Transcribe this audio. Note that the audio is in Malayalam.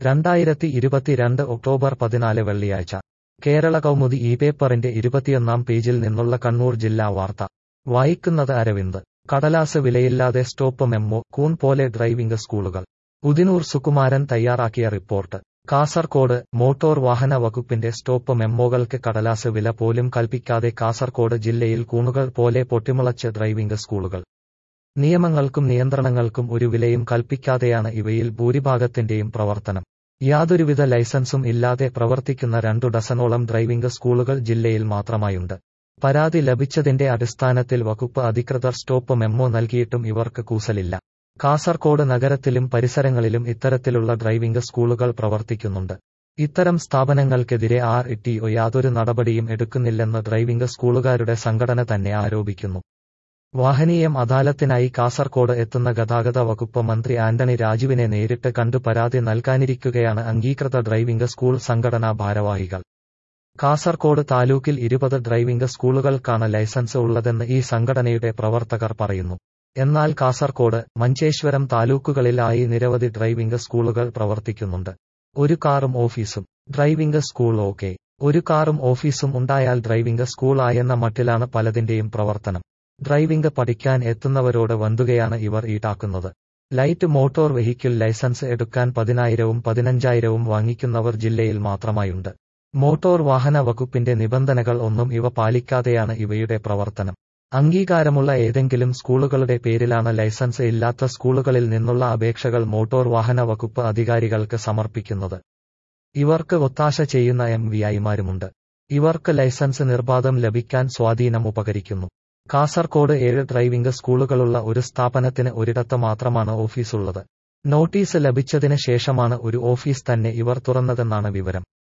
രണ്ടായിരത്തി ഇരുപത്തിരണ്ട് ഒക്ടോബർ പതിനാല് വെള്ളിയാഴ്ച കേരള കൗമുദി ഈ പേപ്പറിന്റെ ഇരുപത്തിയൊന്നാം പേജിൽ നിന്നുള്ള കണ്ണൂർ ജില്ലാ വാർത്ത വായിക്കുന്നത് അരവിന്ദ് കടലാസ് വിലയില്ലാതെ സ്റ്റോപ്പ് മെമ്മോ കൂൺ പോലെ ഡ്രൈവിംഗ് സ്കൂളുകൾ ഉദിനൂർ സുകുമാരൻ തയ്യാറാക്കിയ റിപ്പോർട്ട് കാസർകോട് മോട്ടോർ വാഹന വകുപ്പിന്റെ സ്റ്റോപ്പ് മെമ്മോകൾക്ക് കടലാസ് വില പോലും കൽപ്പിക്കാതെ കാസർകോട് ജില്ലയിൽ കൂണുകൾ പോലെ പൊട്ടിമുളച്ച് ഡ്രൈവിംഗ് സ്കൂളുകൾ നിയമങ്ങൾക്കും നിയന്ത്രണങ്ങൾക്കും ഒരു വിലയും കൽപ്പിക്കാതെയാണ് ഇവയിൽ ഭൂരിഭാഗത്തിന്റെയും പ്രവർത്തനം യാതൊരുവിധ ലൈസൻസും ഇല്ലാതെ പ്രവർത്തിക്കുന്ന രണ്ടു ഡസനോളം ഡ്രൈവിംഗ് സ്കൂളുകൾ ജില്ലയിൽ മാത്രമായുണ്ട് പരാതി ലഭിച്ചതിന്റെ അടിസ്ഥാനത്തിൽ വകുപ്പ് അധികൃതർ സ്റ്റോപ്പ് മെമ്മോ നൽകിയിട്ടും ഇവർക്ക് കൂസലില്ല കാസർകോട് നഗരത്തിലും പരിസരങ്ങളിലും ഇത്തരത്തിലുള്ള ഡ്രൈവിംഗ് സ്കൂളുകൾ പ്രവർത്തിക്കുന്നുണ്ട് ഇത്തരം സ്ഥാപനങ്ങൾക്കെതിരെ ആർ ഇട്ടിഒ യാതൊരു നടപടിയും എടുക്കുന്നില്ലെന്ന് ഡ്രൈവിംഗ് സ്കൂളുകാരുടെ സംഘടന തന്നെ ആരോപിക്കുന്നു വാഹനീയം അദാലത്തിനായി കാസർകോട് എത്തുന്ന ഗതാഗത വകുപ്പ് മന്ത്രി ആന്റണി രാജുവിനെ നേരിട്ട് കണ്ടു പരാതി നൽകാനിരിക്കുകയാണ് അംഗീകൃത ഡ്രൈവിംഗ് സ്കൂൾ സംഘടനാ ഭാരവാഹികൾ കാസർകോട് താലൂക്കിൽ ഇരുപത് ഡ്രൈവിംഗ് സ്കൂളുകൾക്കാണ് ലൈസൻസ് ഉള്ളതെന്ന് ഈ സംഘടനയുടെ പ്രവർത്തകർ പറയുന്നു എന്നാൽ കാസർകോട് മഞ്ചേശ്വരം താലൂക്കുകളിലായി നിരവധി ഡ്രൈവിംഗ് സ്കൂളുകൾ പ്രവർത്തിക്കുന്നുണ്ട് ഒരു കാറും ഓഫീസും ഡ്രൈവിംഗ് സ്കൂൾ ഓക്കെ ഒരു കാറും ഓഫീസും ഉണ്ടായാൽ ഡ്രൈവിംഗ് സ്കൂൾ ആയെന്ന മട്ടിലാണ് പലതിന്റെയും പ്രവർത്തനം ഡ്രൈവിംഗ് പഠിക്കാൻ എത്തുന്നവരോട് വന്തുകയാണ് ഇവർ ഈടാക്കുന്നത് ലൈറ്റ് മോട്ടോർ വെഹിക്കിൾ ലൈസൻസ് എടുക്കാൻ പതിനായിരവും പതിനഞ്ചായിരവും വാങ്ങിക്കുന്നവർ ജില്ലയിൽ മാത്രമായുണ്ട് മോട്ടോർ വാഹന വകുപ്പിന്റെ നിബന്ധനകൾ ഒന്നും ഇവ പാലിക്കാതെയാണ് ഇവയുടെ പ്രവർത്തനം അംഗീകാരമുള്ള ഏതെങ്കിലും സ്കൂളുകളുടെ പേരിലാണ് ലൈസൻസ് ഇല്ലാത്ത സ്കൂളുകളിൽ നിന്നുള്ള അപേക്ഷകൾ മോട്ടോർ വാഹന വകുപ്പ് അധികാരികൾക്ക് സമർപ്പിക്കുന്നത് ഇവർക്ക് ഒത്താശ ചെയ്യുന്ന എം വി ഐമാരുമുണ്ട് ഇവർക്ക് ലൈസൻസ് നിർബാധം ലഭിക്കാൻ സ്വാധീനം ഉപകരിക്കുന്നു കാസർകോട് ഏഴ് ഡ്രൈവിംഗ് സ്കൂളുകളുള്ള ഒരു സ്ഥാപനത്തിന് ഒരിടത്ത് മാത്രമാണ് ഓഫീസുള്ളത് നോട്ടീസ് ലഭിച്ചതിന് ശേഷമാണ് ഒരു ഓഫീസ് തന്നെ ഇവർ തുറന്നതെന്നാണ് വിവരം